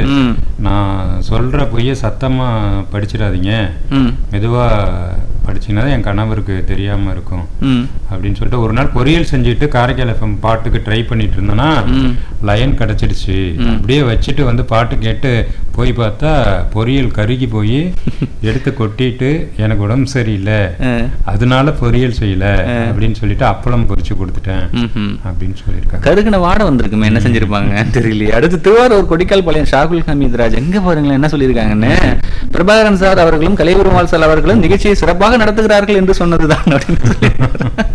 ம் நான் சொல்ற பொய்யை சத்தமா படிச்சிடாதீங்க ம் மெதுவா படிச்சீங்கன்னா தான் என் கணவருக்கு தெரியாம இருக்கும் ம் அப்படின்னு சொல்லிட்டு ஒரு நாள் பொரியல் செஞ்சுட்டு காரைக்கால் எஃப்எம் பாட்டுக்கு ட்ரை பண்ணிட்டு இருந்தேன்னா ம். லைன் கிடைச்சிடுச்சு அப்படியே வச்சுட்டு வந்து பாட்டு கேட்டு போய் பார்த்தா பொரியல் கருகி போய் எடுத்து கொட்டிட்டு எனக்கு உடம்பு சரியில்லை ஆ. அதனால பொரியல் செய்யல அப்படின்னு சொல்லிட்டு அப்பளம் பொரிச்சு கொடுத்துட்டேன் ம்ஹும். அப்படின்னு சொல்லியிருக்காங்க கருகின வாடை வந்திருக்குமே என்ன செஞ்சிருப்பாங்க தெரியலையே அடுத்து திருவாரூர் கொடிக்கால் பாளையம் ஷாகுல் ஹமீத் ராஜ் எங்க பாருங்களேன் என்ன சொல்லியிருக்காங்கன்னு பிரபாகரன் சார் அவர்களும் கலைபெருமாள் சார் அவர்களும் நிகழ்ச்சியை சிறப்பாக நடத்துகிறார்கள் என்று சொன்னதுதான் அப்படின்னு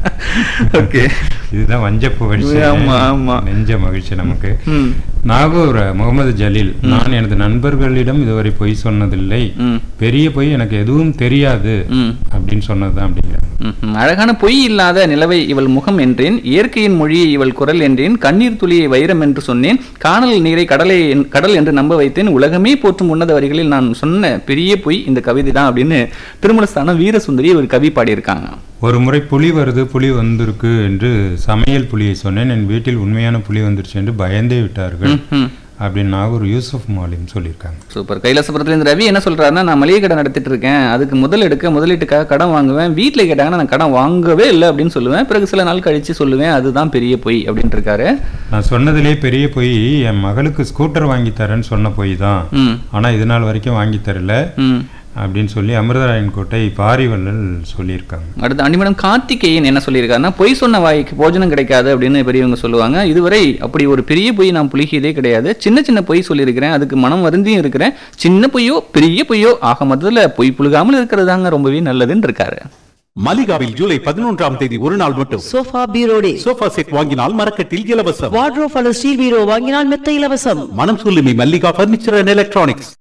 ஓகே இதுதான் வஞ்சப்பு ஆமா, ஆமா. நெஞ்ச மகிழ்ச்சி நமக்கு ம் நாகூர் முகமது ஜலீல் நான் எனது நண்பர்களிடம் இதுவரை பொய் சொன்னதில்லை ம் பெரிய பொய் எனக்கு எதுவும் தெரியாது ம் அப்படின்னு சொன்னதுதான் அப்படிங்கிறாங்க ம்ஹும். அழகான பொய் இல்லாத நிலவை இவள் முகம் என்றேன் இயற்கையின் மொழியை இவள் குரல் என்றேன் கண்ணீர் துளியை வைரம் என்று சொன்னேன் காணல் நீரை கடலை என்- கடல் என்று நம்ப வைத்தேன் உலகமே போற்றும் உன்னத வரிகளில் நான் சொன்ன பெரிய பொய் இந்த கவிதை தான் அப்படின்னு திருமலஸ்தானம் வீரசுந்தரி ஒரு கவி பாடியிருக்காங்க ஒரு முறை புலி வருது புலி வந்திருக்கு என்று சமையல் புலியை சொன்னேன் என் வீட்டில் உண்மையான புலி வந்துருச்சு என்று பயந்தே விட்டார்கள் ம்ஹும். அப்படின்னு நாகூர் யூசுப் மாலிம் சொல்லியிருக்காங்க சூப்பர் கைலாசபுரத்துல இந்த ரவி என்ன சொல்றாருன்னா நான் மளிகை கடை நடத்திட்டு இருக்கேன் அதுக்கு முதல் எடுக்க முதலீட்டுக்காக கடன் வாங்குவேன் வீட்டில் கேட்டாங்கன்னா நான் கடன் வாங்கவே இல்லை அப்படின்னு சொல்லுவேன் பிறகு சில நாள் கழிச்சு சொல்லுவேன் அதுதான் பெரிய பொய் அப்படின்ட்டு இருக்காரு நான் சொன்னதிலே பெரிய பொய் என் மகளுக்கு ஸ்கூட்டர் வாங்கி தரேன்னு சொன்ன பொய் தான் ம் ஆனா இது நாள் வரைக்கும் வாங்கி தரல ம் அப்படின்னு சொல்லி அமிர்தராயன் கோட்டை பாரிவள்ளல் சொல்லியிருக்காங்க அடுத்து அனிமடம் கார்த்திகேயன் என்ன சொல்லியிருக்காருன்னா பொய் சொன்ன வாய்க்கு போஜனம் கிடைக்காது அப்படின்னு பெரியவங்க சொல்லுவாங்க இதுவரை அப்படி ஒரு பெரிய பொய் நான் புலிகியதே கிடையாது சின்ன சின்ன பொய் சொல்லியிருக்கிறேன் அதுக்கு மனம் வருந்தியும் இருக்கிறேன் சின்ன பொய்யோ பெரிய பொய்யோ ஆக மொத்தத்தில் பொய் புழுகாமல் இருக்கிறதாங்க ரொம்பவே நல்லதுன்னு இருக்காரு மலிகாவில் ஜூலை பதினொன்றாம் தேதி ஒரு நாள் மட்டும் sofa bureau day sofa set வாங்கினால் மரக்கட்டில் இலவசம் வார்ட்ரோப் அல்லது ஸ்டீல் பீரோ வாங்கினால் மெத்த இலவசம் மனம் சொல்லுமி மல்லிகா பர்னிச்சர் அண்ட் எலக்ட்ரானிக்ஸ்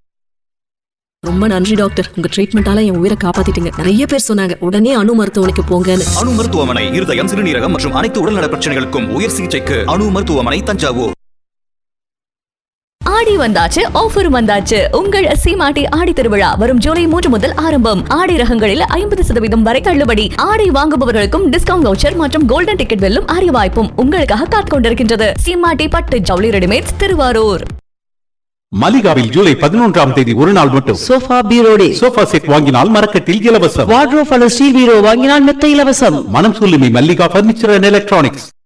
ரொம்ப நன்றி டாக்டர் உங்க ட்ரீட்மெண்டால என் உயிரை காப்பாத்திட்டீங்க நிறைய பேர் சொன்னாங்க உடனே அணு மருத்துவமனைக்கு போங்கன்னு அணு மருத்துவமனை இருதயம் சிறுநீரகம் மற்றும் அனைத்து உடல்நல பிரச்சனைகளுக்கும் உயர் சிகிச்சைக்கு அணு மருத்துவமனை தஞ்சாவூர் ஆடி வந்தாச்சு ஆஃபர் வந்தாச்சு உங்கள் சீமாட்டி ஆடி திருவிழா வரும் ஜூலை மூன்று முதல் ஆரம்பம் ஆடை ரகங்களில் ஐம்பது சதவீதம் வரை தள்ளுபடி ஆடை வாங்குபவர்களுக்கும் டிஸ்கவுண்ட் வவுச்சர் மற்றும் கோல்டன் டிக்கெட் வெல்லும் அரிய வாய்ப்பும் உங்களுக்காக காத்துக் கொண்டிருக்கின்றது சீமாட்டி பட்டு ஜவுளி ரெடிமேட்ஸ் திருவாரூர் மலிகாவில் ஜூலை பதினொன்றாம் தேதி ஒரு நாள் மட்டும் sofa bureau day sofa set வாங்கினால் மரக்கட்டில் இலவசம் வார்ட்ரோப் அல்லது ஸ்டீல் பீரோ வாங்கினால் மெத்த இலவசம் மனம் சொல்லுமி மல்லிகா பர்னிச்சர் அண்ட் எலக்ட்ரானிக்ஸ்